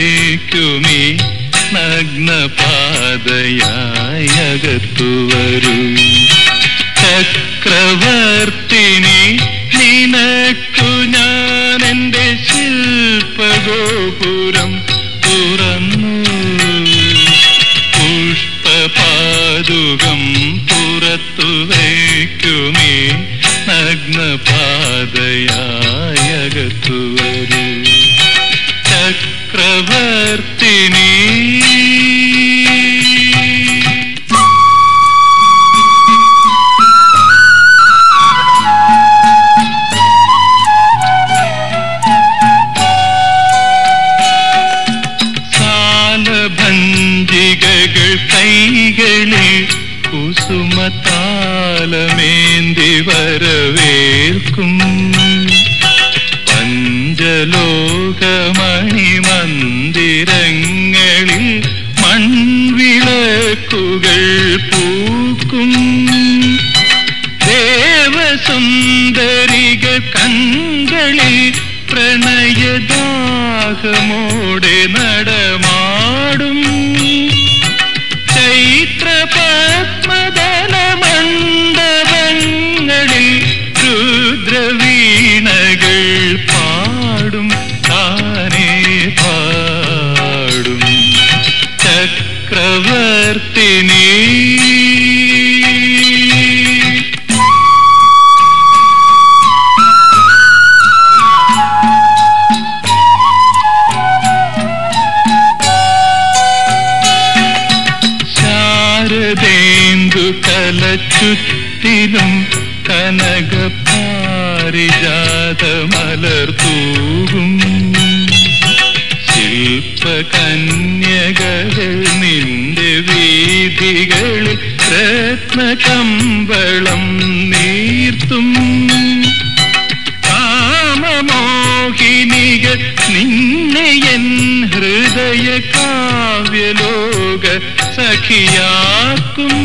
വയ്ക്കുമീ നഗ്നപാതയായി അകത്തു വരൂ ചക്രവർത്തിനി നിനക്കു ഞാൻ എന്റെ ശില്പഗോപുരം തുറന്നു പുഷ്പപാതുകം പുറത്തു വയ്ക്കുമേ നഗ്നപാതയായി അകത്തു വരൂ ചക്രവർത്തിനി സാലഭഞ്ജികകൾ കൈകളിൽ കുസുമതാലമേന്തി വരവേൽക്കും പഞ്ചലോകമണി മന്ദിരങ്ങളിൽ മൺവിളക്കുകൾ പൂക്കും ദേവസുന്ദരികൾ കൺകളിൽ പ്രണയദാഹമോടെ നടമാടും ചൈത്ര പത്മദല മണ്ഡപങ്ങളിൽ രുദ്രവീണകൾ പാടും താനേ പാടും ചക്രവർത്തിനി ശാരദേന്ദു കലച്ചുറ്റിലും കനക പാരിജാത മലർത്തൂകും ശില്പകന്യകൾ നിന്റെ വീതികളിൽ രത്നകമ്പളം നീർത്തും കാമമോഹിനികൾ നിന്നെ എൻ ഹൃദയ കാവ്യലോക സഖിയാക്കും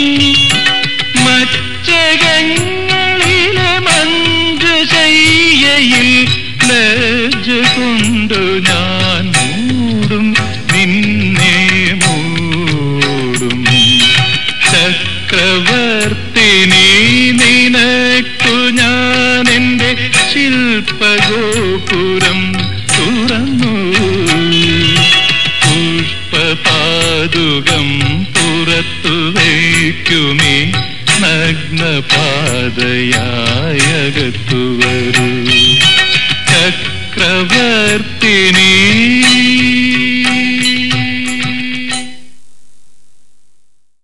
മച്ചകങ്ങളിലെ മഞ്ജുശയ്യയിൽ ലജ്ജ കൊണ്ടു ഞാൻ മൂടും നിന്നെ മൂടും ചക്രവർത്തിനി നിനക്കു ഞാൻ എന്റെ ശില്പഗോപുരം തുറന്നു പുഷ്പപാതുകം പുറത്തു വയ്ക്കുമേ നഗ്നപാതയായി അകത്തു വരൂ ചക്രവർത്തിനി